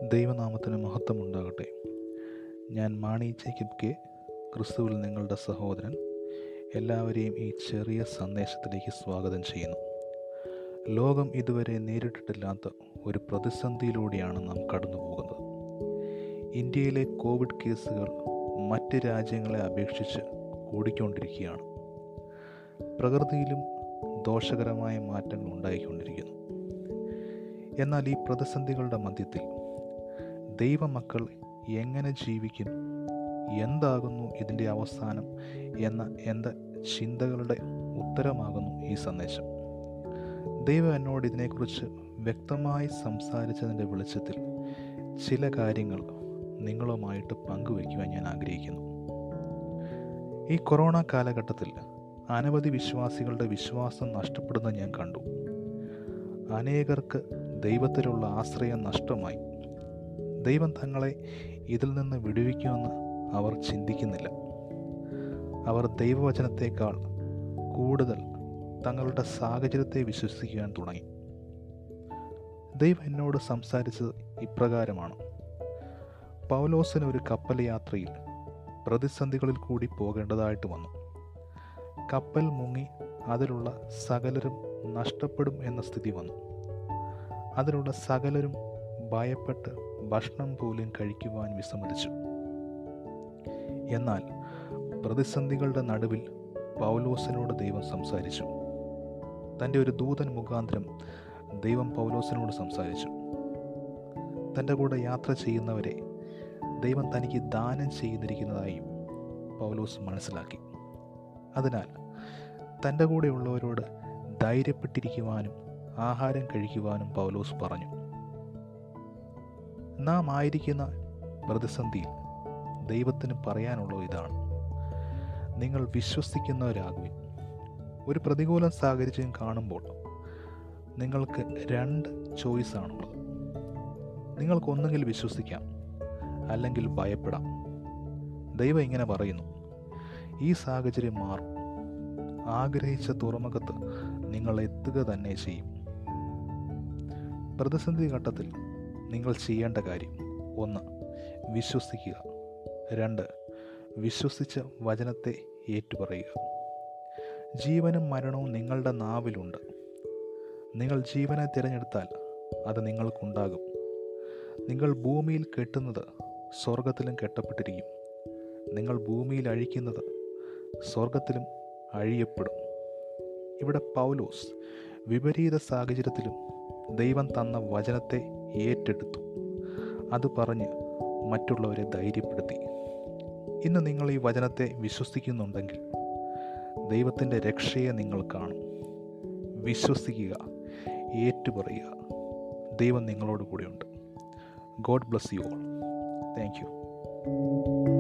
ദൈവനാമത്തിന് മഹത്വമുണ്ടാകട്ടെ ഞാൻ മാണി ജേക്കബ് കെ ക്രിസ്തുവിൽ നിങ്ങളുടെ സഹോദരൻ എല്ലാവരെയും ഈ ചെറിയ സന്ദേശത്തിലേക്ക് സ്വാഗതം ചെയ്യുന്നു ലോകം ഇതുവരെ നേരിട്ടിട്ടില്ലാത്ത ഒരു പ്രതിസന്ധിയിലൂടെയാണ് നാം കടന്നു പോകുന്നത് ഇന്ത്യയിലെ കോവിഡ് കേസുകൾ മറ്റ് രാജ്യങ്ങളെ അപേക്ഷിച്ച് കൂടിക്കൊണ്ടിരിക്കുകയാണ് പ്രകൃതിയിലും ദോഷകരമായ മാറ്റങ്ങൾ ഉണ്ടായിക്കൊണ്ടിരിക്കുന്നു എന്നാൽ ഈ പ്രതിസന്ധികളുടെ മധ്യത്തിൽ ദൈവമക്കൾ എങ്ങനെ ജീവിക്കും എന്താകുന്നു ഇതിൻ്റെ അവസാനം എന്ന എൻ്റെ ചിന്തകളുടെ ഉത്തരമാകുന്നു ഈ സന്ദേശം ദൈവം എന്നോട് ഇതിനെക്കുറിച്ച് വ്യക്തമായി സംസാരിച്ചതിൻ്റെ വെളിച്ചത്തിൽ ചില കാര്യങ്ങൾ നിങ്ങളുമായിട്ട് പങ്കുവയ്ക്കുവാൻ ഞാൻ ആഗ്രഹിക്കുന്നു ഈ കൊറോണ കാലഘട്ടത്തിൽ അനവധി വിശ്വാസികളുടെ വിശ്വാസം നഷ്ടപ്പെടുന്നത് ഞാൻ കണ്ടു അനേകർക്ക് ദൈവത്തിലുള്ള ആശ്രയം നഷ്ടമായി ദൈവം തങ്ങളെ ഇതിൽ നിന്ന് വിടുവിക്കുമെന്ന് അവർ ചിന്തിക്കുന്നില്ല അവർ ദൈവവചനത്തേക്കാൾ കൂടുതൽ തങ്ങളുടെ സാഹചര്യത്തെ വിശ്വസിക്കുവാൻ തുടങ്ങി ദൈവം എന്നോട് സംസാരിച്ചത് ഇപ്രകാരമാണ് പൗലോസിന് ഒരു കപ്പൽ യാത്രയിൽ പ്രതിസന്ധികളിൽ കൂടി പോകേണ്ടതായിട്ട് വന്നു കപ്പൽ മുങ്ങി അതിലുള്ള സകലരും നഷ്ടപ്പെടും എന്ന സ്ഥിതി വന്നു അതിലുള്ള സകലരും ഭയപ്പെട്ട് ഭക്ഷണം പോലും കഴിക്കുവാൻ വിസമ്മതിച്ചു എന്നാൽ പ്രതിസന്ധികളുടെ നടുവിൽ പൗലോസിനോട് ദൈവം സംസാരിച്ചു തൻ്റെ ഒരു ദൂതൻ മുഖാന്തരം ദൈവം പൗലോസിനോട് സംസാരിച്ചു തൻ്റെ കൂടെ യാത്ര ചെയ്യുന്നവരെ ദൈവം തനിക്ക് ദാനം ചെയ്തിരിക്കുന്നതായും പൗലോസ് മനസ്സിലാക്കി അതിനാൽ തൻ്റെ കൂടെയുള്ളവരോട് ധൈര്യപ്പെട്ടിരിക്കുവാനും ആഹാരം കഴിക്കുവാനും പൗലോസ് പറഞ്ഞു നാം ആയിരിക്കുന്ന പ്രതിസന്ധിയിൽ ദൈവത്തിന് പറയാനുള്ള ഇതാണ് നിങ്ങൾ വിശ്വസിക്കുന്നവരാകുവിൻ ഒരു പ്രതികൂല സാഹചര്യം കാണുമ്പോൾ നിങ്ങൾക്ക് രണ്ട് ചോയ്സ് ആണുള്ളത് നിങ്ങൾക്ക് ഒന്നുകിൽ വിശ്വസിക്കാം അല്ലെങ്കിൽ ഭയപ്പെടാം ദൈവം ഇങ്ങനെ പറയുന്നു ഈ സാഹചര്യം മാറും ആഗ്രഹിച്ച തുറമുഖത്ത് നിങ്ങൾ എത്തുക തന്നെ ചെയ്യും പ്രതിസന്ധി ഘട്ടത്തിൽ നിങ്ങൾ ചെയ്യേണ്ട കാര്യം ഒന്ന് വിശ്വസിക്കുക രണ്ട് വിശ്വസിച്ച വചനത്തെ ഏറ്റുപറയുക ജീവനും മരണവും നിങ്ങളുടെ നാവിലുണ്ട് നിങ്ങൾ ജീവനെ തിരഞ്ഞെടുത്താൽ അത് നിങ്ങൾക്കുണ്ടാകും നിങ്ങൾ ഭൂമിയിൽ കെട്ടുന്നത് സ്വർഗത്തിലും കെട്ടപ്പെട്ടിരിക്കും നിങ്ങൾ ഭൂമിയിൽ അഴിക്കുന്നത് സ്വർഗത്തിലും അഴിയപ്പെടും ഇവിടെ പൗലോസ് വിപരീത സാഹചര്യത്തിലും ദൈവം തന്ന വചനത്തെ ഏറ്റെടുത്തു അത് പറഞ്ഞ് മറ്റുള്ളവരെ ധൈര്യപ്പെടുത്തി ഇന്ന് നിങ്ങൾ ഈ വചനത്തെ വിശ്വസിക്കുന്നുണ്ടെങ്കിൽ ദൈവത്തിൻ്റെ രക്ഷയെ നിങ്ങൾ കാണും വിശ്വസിക്കുക ഏറ്റുപറയുക ദൈവം നിങ്ങളോട് കൂടെയുണ്ട് God bless you all thank U